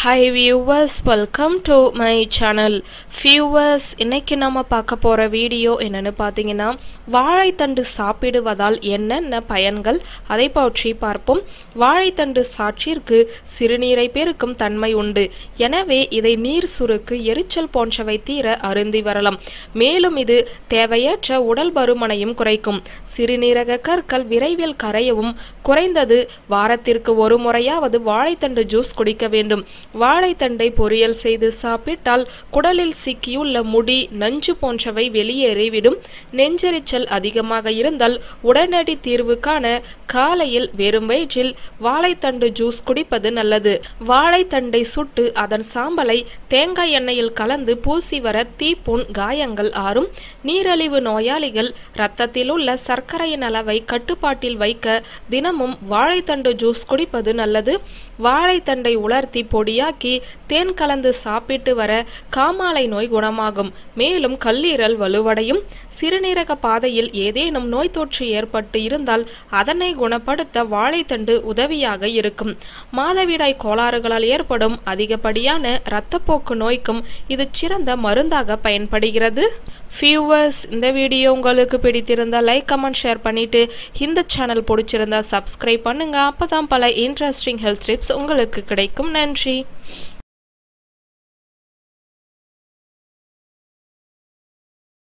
hi viewers welcome to my channel viewers இன்னைக்கு நம்ம பார்க்க போகிற வீடியோ என்னன்னு பார்த்தீங்கன்னா வாழைத்தண்டு சாப்பிடுவதால் என்னென்ன பயன்கள் அதை பற்றி பார்ப்போம் வாழைத்தண்டு சாற்றிற்கு சிறுநீரை பெருக்கும் தன்மை உண்டு எனவே இதை நீர் சுருக்கு எரிச்சல் போன்றவை தீர அருந்தி வரலாம் மேலும் இது தேவையற்ற உடல் பருமனையும் குறைக்கும் சிறுநீரக கற்கள் விரைவில் கரையவும் குறைந்தது வாரத்திற்கு ஒரு முறையாவது வாழைத்தண்டு ஜூஸ் குடிக்க வேண்டும் வாழைத்தண்டை பொரியல் செய்து சாப்பிட்டால் குடலில் சிக்கியுள்ள முடி நஞ்சு போன்றவை வெளியேறிவிடும் நெஞ்செரிச்சல் அதிகமாக இருந்தால் உடனடி தீர்வு காண காலையில் வெறும் வயிற்றில் வாழைத்தண்டு ஜூஸ் குடிப்பது நல்லது வாழைத்தண்டை சுட்டு அதன் சாம்பலை தேங்காய் எண்ணெயில் கலந்து பூசி வர தீப்புண் காயங்கள் ஆறும் நீரழிவு நோயாளிகள் இரத்தத்தில் உள்ள சர்க்கரையின் அளவை கட்டுப்பாட்டில் வைக்க தினமும் வாழைத்தண்டு ஜூஸ் குடிப்பது நல்லது வாழைத்தண்டை உலர்த்தி பொடியாக்கி தேன் கலந்து சாப்பிட்டு வர காமாலை நோய் குணமாகும் மேலும் கல்லீரல் வலுவடையும் சிறுநீரக பாதையில் ஏதேனும் நோய் தொற்று ஏற்பட்டு இருந்தால் அதனை குணப்படுத்த வாழைத்தண்டு உதவியாக இருக்கும் மாதவிடாய் கோளாறுகளால் ஏற்படும் அதிகப்படியான இரத்தப்போக்கு நோய்க்கும் இது சிறந்த மருந்தாக பயன்படுகிறது வியூவர்ஸ் இந்த வீடியோ உங்களுக்கு பிடித்திருந்தால் லைக் கமெண்ட் ஷேர் பண்ணிட்டு இந்த சேனல் பிடிச்சிருந்தா சப்ஸ்கிரைப் பண்ணுங்க அப்பதான் பல இன்ட்ரெஸ்டிங் ஹெல்த் டிப்ஸ் உங்களுக்கு கிடைக்கும் நன்றி